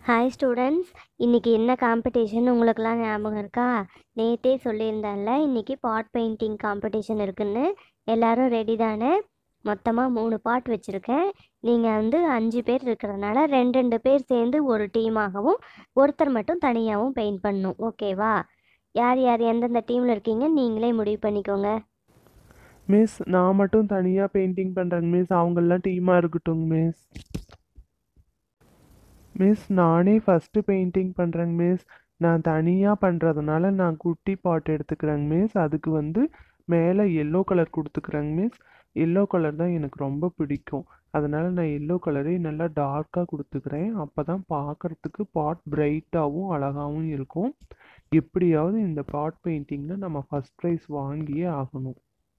hi students இன்றைக்கி என்ன competition உங்களுக்கெல்லாம் ஞாபகம் இருக்கா நேற்றே சொல்லியிருந்தேன்ல இன்றைக்கி பாட் பெயிண்டிங் காம்படிஷன் இருக்குன்னு எல்லாரும் ரெடி தானே மொத்தமாக மூணு பாட் வச்சுருக்கேன் நீங்கள் வந்து அஞ்சு பேர் இருக்கிறதுனால ரெண்டு ரெண்டு பேர் சேர்ந்து ஒரு டீமாகவும் ஒருத்தர் மட்டும் தனியாகவும் பெயிண்ட் பண்ணணும் ஓகேவா யார் யார் எந்தெந்த டீமில் இருக்கீங்க நீங்களே முடிவு பண்ணிக்கோங்க மிஸ் நான் மட்டும் தனியாக பெயிண்டிங் பண்ணுறேங்க மிஸ் அவங்கெல்லாம் டீமாக இருக்கட்டும் மிஸ் மிஸ் நானே ஃபஸ்ட்டு பெயிண்டிங் பண்ணுறேங்க மிஸ் நான் தனியாக பண்ணுறதுனால நான் குட்டி பாட் எடுத்துக்கிறேங்க மிஸ் அதுக்கு வந்து மேலே எல்லோ கலர் கொடுத்துக்கிறேங்க மிஸ் எல்லோ கலர் தான் எனக்கு ரொம்ப பிடிக்கும் அதனால் நான் எல்லோ கலரே நல்லா டார்க்காக கொடுத்துக்கிறேன் அப்போ தான் பார்க்குறதுக்கு பாட் பிரைட்டாகவும் அழகாகவும் இருக்கும் எப்படியாவது இந்த பாட் பெயிண்டிங்கில் நம்ம ஃபஸ்ட் ப்ரைஸ் வாங்கியே ஆகணும்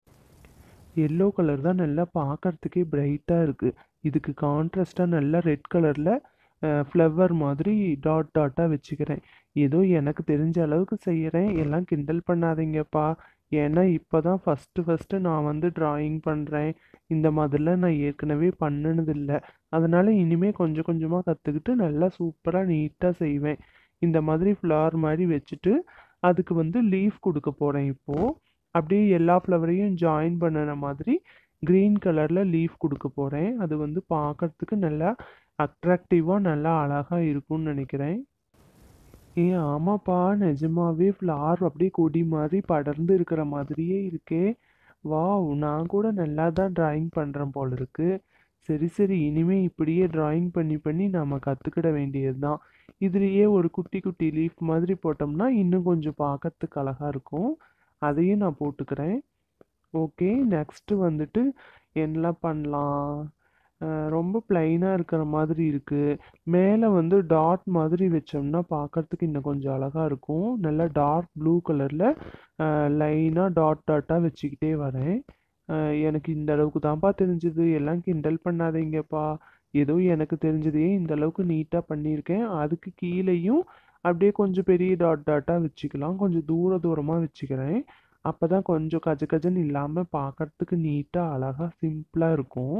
எல்லோ கலர் தான் நல்லா பார்க்கறதுக்கே பிரைட்டாக இருக்குது இதுக்கு கான்ட்ராஸ்டாக நல்லா ரெட் கலரில் ஃப்ளவர் மாதிரி டாட் டாட்டாக வச்சுக்கிறேன் ஏதோ எனக்கு தெரிஞ்ச அளவுக்கு செய்கிறேன் எல்லாம் கிண்டல் பண்ணாதீங்கப்பா ஏன்னா இப்போ தான் ஃபஸ்ட்டு ஃபஸ்ட்டு நான் வந்து ட்ராயிங் பண்ணுறேன் இந்த மாதிரிலாம் நான் ஏற்கனவே பண்ணினதில்லை அதனால் இனிமேல் கொஞ்சம் கொஞ்சமாக கற்றுக்கிட்டு நல்லா சூப்பராக நீட்டாக செய்வேன் இந்த மாதிரி ஃப்ளவர் மாதிரி வச்சுட்டு அதுக்கு வந்து லீஃப் கொடுக்க போகிறேன் இப்போது அப்படியே எல்லா ஃப்ளவரையும் ஜாயின் பண்ணின மாதிரி க்ரீன் கலரில் லீஃப் கொடுக்க போகிறேன் அது வந்து பார்க்கறதுக்கு நல்லா அட்ராக்டிவாக நல்லா அழகாக இருக்கும்னு நினைக்கிறேன் ஏ ஆமாப்பா நிஜமாவே ஃப்ளார் அப்படியே கொடி மாதிரி படர்ந்து இருக்கிற மாதிரியே இருக்கே வாவ் நான் கூட நல்லா தான் ட்ராயிங் பண்ணுறேன் போல இருக்கு சரி சரி இனிமே இப்படியே ட்ராயிங் பண்ணி பண்ணி நம்ம கற்றுக்கிட வேண்டியது தான் இதுலேயே ஒரு குட்டி குட்டி லீஃப் மாதிரி போட்டோம்னா இன்னும் கொஞ்சம் பார்க்கறதுக்கு அழகாக இருக்கும் அதையும் நான் போட்டுக்கிறேன் ஓகே நெக்ஸ்ட்டு வந்துட்டு என்ன பண்ணலாம் அஹ் ரொம்ப பிளைனாக இருக்கிற மாதிரி இருக்குது மேலே வந்து டாட் மாதிரி வச்சோம்னா பார்க்கறதுக்கு இன்னும் கொஞ்சம் அழகாக இருக்கும் நல்லா டார்க் ப்ளூ கலரில் லைனாக டாட் டாட்டாக வச்சுக்கிட்டே வரேன் அஹ் எனக்கு இந்த அளவுக்கு தான்ப்பா தெரிஞ்சது எல்லாம் கிண்டல் பண்ணாதீங்கப்பா ஏதோ எனக்கு தெரிஞ்சதையே இந்த அளவுக்கு நீட்டாக பண்ணியிருக்கேன் அதுக்கு கீழேயும் அப்படியே கொஞ்சம் பெரிய டாட் டாட்டாக வச்சுக்கலாம் கொஞ்சம் தூர தூரமாக வச்சுக்கிறேன் அப்போ தான் கொஞ்சம் கஜ கஜன்னு இல்லாமல் பார்க்கறதுக்கு நீட்டாக அழகாக சிம்பிளாக இருக்கும்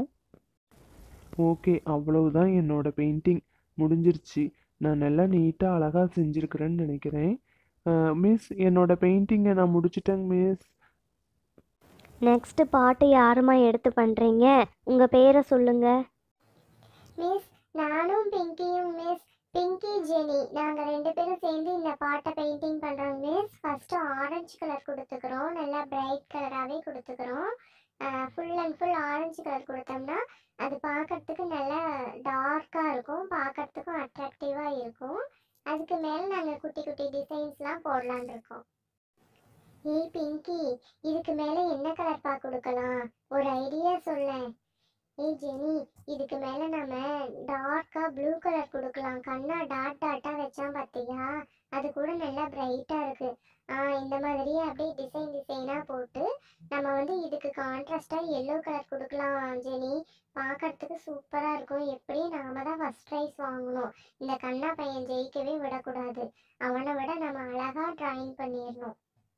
ஓகே அவ்வளவுதான் என்னோட பெயிண்டிங் முடிஞ்சிருச்சு நான் நல்லா நீட்டாக அழகாக செஞ்சுருக்கிறேன்னு நினைக்கிறேன் மிஸ் என்னோட பெயிண்டிங்கை நான் முடிச்சிட்டேங்க மிஸ் நெக்ஸ்ட்டு பாட்டு யாருமா எடுத்து பண்ணுறீங்க உங்கள் பேரை சொல்லுங்கள் மிஸ் நானும் பிங்கியும் மிஸ் பிங்கி ஜெனி நாங்கள் ரெண்டு பேரும் சேர்ந்து இந்த பாட்டை பெயிண்டிங் பண்ணுறோம் மிஸ் ஃபஸ்ட்டு ஆரஞ்சு கலர் கொடுத்துக்கிறோம் நல்லா பிரைட் கலராகவே கொடுத்துக்கிறோம் full and full orange colour கொடுத்தோம்னா அது பார்க்கறதுக்கு நல்லா டார்க்காக இருக்கும் பார்க்கறதுக்கும் அட்ராக்டிவாக இருக்கும் அதுக்கு மேலே நாங்கள் குட்டி குட்டி டிசைன்ஸ்லாம் போடலான்னு இருக்கோம் ஏய் பிங்கி இதுக்கு மேலே என்ன கலர்ப்பா கொடுக்கலாம் ஒரு ஐடியா சொல்லேன் ஏய் ஜெனி இதுக்கு மேலே நம்ம டார்க்காக ப்ளூ கலர் கொடுக்கலாம் கண்ணா டாட் டாட்டாக வச்சான் பார்த்தியா அது கூட நல்லா பிரைட்டாக இருக்குது ஆ இந்த மாதிரியே அப்படியே டிசைன் டிசைனாக போட்டு நம்ம வந்து இதுக்கு கான்ட்ராஸ்டாக எல்லோ கலர் கொடுக்கலாம் ஜெனி பார்க்கறதுக்கு சூப்பராக இருக்கும் எப்படி நாம தான் ஃபஸ்ட் ப்ரைஸ் வாங்கணும் இந்த கண்ணா பையன் ஜெயிக்கவே விடக்கூடாது அவனை விட நம்ம அழகாக ட்ராயிங் பண்ணிடணும்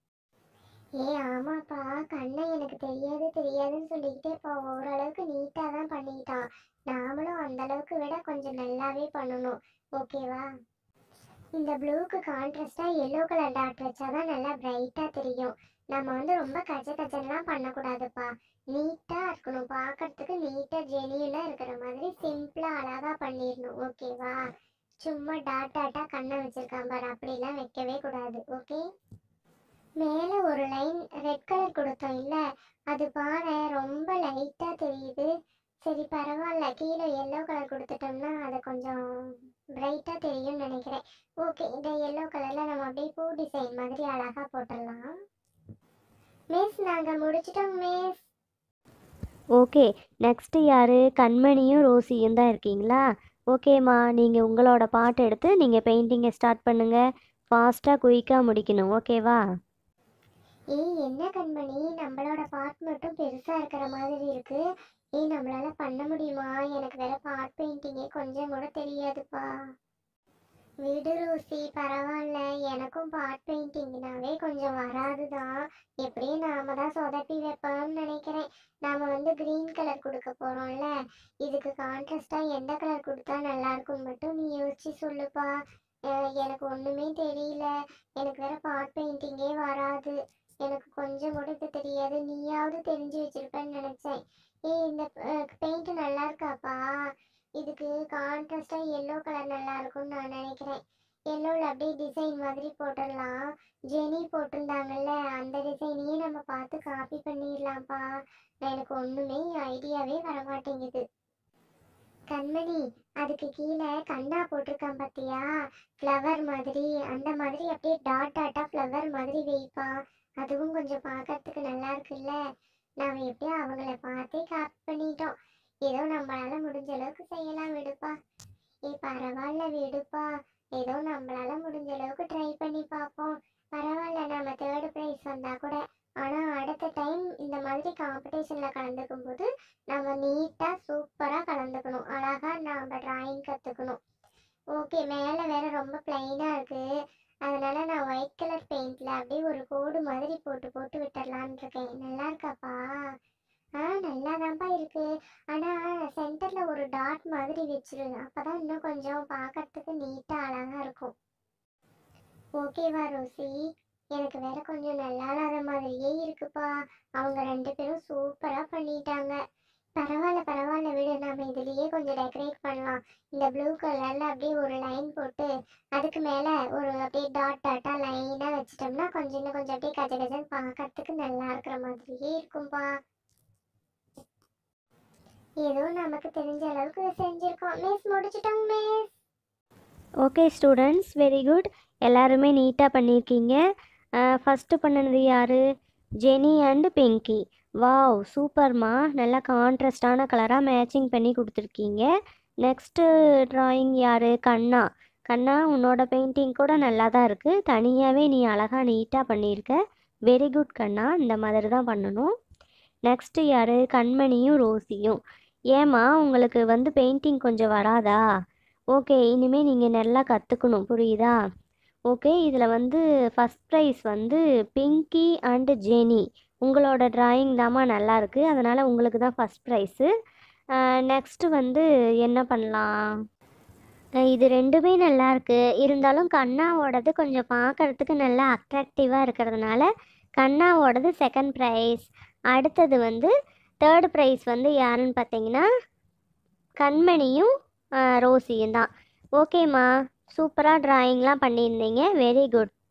ஏ ஆமாப்பா கண்ணை எனக்கு தெரியாது தெரியாதுன்னு சொல்லிக்கிட்டே இப்போ ஓரளவுக்கு நீட்டாக தான் பண்ணிட்டான் நாமளும் அந்த அளவுக்கு விட கொஞ்சம் நல்லாவே பண்ணணும் ஓகேவா இந்த ப்ளூக்கு கான்ட்ராஸ்டாக எல்லோ கலர் டாட் வச்சாதான் நல்லா பிரைட்டாக தெரியும் நம்ம வந்து ரொம்ப கஜ கஜன்லாம் பண்ணக்கூடாதுப்பா நீட்டாக இருக்கணும் பார்க்கறதுக்கு நீட்டாக ஜெனியூனாக இருக்கிற மாதிரி சிம்பிளாக அழகாக பண்ணிடணும் ஓகேவா சும்மா டாட் டாட்டாக கண்ணை வச்சிருக்கான் பாரு அப்படிலாம் வைக்கவே கூடாது ஓகே மேலே ஒரு லைன் ரெட் கலர் கொடுத்தோம் இல்லை அது பாரு ரொம்ப லைட்டாக தெரியுது சரி பரவாயில்ல கீழே எல்லோ கலர் கொடுத்துட்டோம்னா அது கொஞ்சம் பிரைட்டாக தெரியும்னு நினைக்கிறேன் ஓகே இந்த எல்லோ கலரில் நம்ம அப்படியே பூ டிசைன் மாதிரி அழகாக போட்டுடலாம் மிஸ் நாங்கள் முடிச்சிட்டோம் மிஸ் ஓகே நெக்ஸ்ட்டு யார் கண்மணியும் ரோசியும் தான் இருக்கீங்களா ஓகேம்மா நீங்கள் உங்களோட பாட்டு எடுத்து நீங்கள் பெயிண்டிங்கை ஸ்டார்ட் பண்ணுங்கள் ஃபாஸ்ட்டாக குயிக்காக முடிக்கணும் ஓகேவா ஏய் என்ன கண்மணி நம்மளோட பார்ட் மட்டும் பெருசாக இருக்கிற மாதிரி இருக்கு ஏய் நம்மளால பண்ண முடியுமா எனக்கு வேற பார்ட் பெயிண்டிங்கே கொஞ்சம் கூட தெரியாதுப்பா விடு ரோசி பரவாயில்ல எனக்கும் பாட் பெயிண்டிங்னாவே கொஞ்சம் வராது தான் எப்படியும் நாம தான் சொதப்பி வைப்போம்னு நினைக்கிறேன் நாம வந்து க்ரீன் கலர் கொடுக்க போறோம்ல இதுக்கு கான்ட்ராஸ்டா எந்த கலர் கொடுத்தா நல்லா இருக்கும் மட்டும் நீ யோசிச்சு சொல்லுப்பா அஹ் எனக்கு ஒண்ணுமே தெரியல எனக்கு வேற பாட் பெயிண்டிங்கே வராது எனக்கு கொஞ்சம் கூட இது தெரியாது நீயாவது தெரிஞ்சு வச்சிருப்பேன்னு நினைச்சேன் ஏய் இந்த பெயிண்ட் நல்லா இருக்காப்பா இதுக்கு கான்ட்ராஸ்டா எல்லோ கலர் நல்லா இருக்கும்னு நான் நினைக்கிறேன் எல்லோவில் அப்படியே டிசைன் மாதிரி போட்டுடலாம் ஜெனி போட்டிருந்தாங்கல்ல அந்த டிசைனையே நம்ம பார்த்து காப்பி பண்ணிடலாம்ப்பா எனக்கு ஒன்றுமே ஐடியாவே வர மாட்டேங்குது கண்மணி அதுக்கு கீழே கண்ணா போட்டிருக்கான் பார்த்தியா ஃப்ளவர் மாதிரி அந்த மாதிரி அப்படியே டாட் டாட்டா ஃப்ளவர் மாதிரி வைப்பா அதுவும் கொஞ்சம் பார்க்கறதுக்கு நல்லா இருக்குல்ல நாம எப்படியும் அவங்கள பார்த்தே காப்பி பண்ணிட்டோம் ஏதோ நம்மளால முடிஞ்ச அளவுக்கு செய்யலாம் விடுப்பா ஏ பரவாயில்ல விடுப்பா ஏதோ நம்மளால முடிஞ்ச அளவுக்கு ட்ரை பண்ணி பார்ப்போம் பரவாயில்ல நம்ம தேர்ட் ப்ரைஸ் வந்தா கூட ஆனா அடுத்த டைம் இந்த மாதிரி காம்படிஷன்ல கலந்துக்கும் போது நம்ம நீட்டா சூப்பரா கலந்துக்கணும் அழகா நாம டிராயிங் கத்துக்கணும் ஓகே மேல வேற ரொம்ப பிளைனா இருக்கு அதனால நான் ஒயிட் கலர் பெயிண்ட்ல அப்படியே ஒரு கோடு மாதிரி போட்டு போட்டு விட்டுறலான்னு இருக்கேன் நல்லா இருக்காப்பா ஆ நல்லாதான்ப்பா இருக்கு ஆனா சென்டர்ல ஒரு டாட் மாதிரி வச்சிரு அப்பதான் இன்னும் கொஞ்சம் பார்க்கறதுக்கு நீட்டா அழகா இருக்கும் ஓகேவா ரோசி எனக்கு வேற கொஞ்சம் நல்லா இல்லாத மாதிரியே இருக்குப்பா அவங்க ரெண்டு பேரும் சூப்பரா பண்ணிட்டாங்க பரவாயில்ல பரவாயில்ல விடு நாம இதுலயே கொஞ்சம் டெக்கரேட் பண்ணலாம் இந்த ப்ளூ கலர்ல அப்படியே ஒரு லைன் போட்டு அதுக்கு மேல ஒரு அப்படியே டாட் டாட்டா லைனா வச்சிட்டோம்னா கொஞ்சம் இன்னும் கொஞ்சம் அப்படியே கஜ கஜன்னு பார்க்கறதுக்கு நல்லா இருக்கிற மாதிரியே இருக்கும்பா ஏதோ நமக்கு தெரிஞ்ச அளவுக்கு செஞ்சிருக்கோம் மிஸ் முடிச்சிட்டோம் miss okay students very good எல்லாருமே நீட்டாக பண்ணியிருக்கீங்க ஃபஸ்ட்டு பண்ணது யார் ஜெனி அண்டு பிங்கி வாவ் சூப்பர்மா நல்லா கான்ட்ராஸ்டான கலராக மேட்சிங் பண்ணி கொடுத்துருக்கீங்க நெக்ஸ்ட்டு ட்ராயிங் யார் கண்ணா கண்ணா உன்னோட பெயிண்டிங் கூட நல்லா தான் இருக்குது தனியாகவே நீ அழகாக நீட்டாக பண்ணியிருக்க வெரி குட் கண்ணா இந்த மாதிரி தான் பண்ணணும் நெக்ஸ்ட்டு யார் கண்மணியும் ரோசியும் ஏம்மா உங்களுக்கு வந்து பெயிண்டிங் கொஞ்சம் வராதா ஓகே இனிமேல் நீங்கள் நல்லா கற்றுக்கணும் புரியுதா ஓகே இதில் வந்து ஃபஸ்ட் ப்ரைஸ் வந்து பிங்கி அண்டு ஜெனி உங்களோட டிராயிங் தாம்மா நல்லா இருக்குது அதனால் உங்களுக்கு தான் ஃபஸ்ட் ப்ரைஸு நெக்ஸ்ட்டு வந்து என்ன பண்ணலாம் அஹ் இது ரெண்டுமே நல்லா இருக்கு இருந்தாலும் கண்ணாவோடது கொஞ்சம் பார்க்கறதுக்கு நல்லா அட்ராக்டிவாக இருக்கிறதுனால கண்ணாவோடது செகண்ட் ப்ரைஸ் அடுத்தது வந்து தேர்ட் ப்ரைஸ் வந்து யாருன்னு பார்த்தீங்கன்னா கண்மணியும் அஹ், ரோசியும் தான் ஓகேம்மா சூப்பராக ட்ராயிங்லாம் பண்ணியிருந்தீங்க வெரி குட்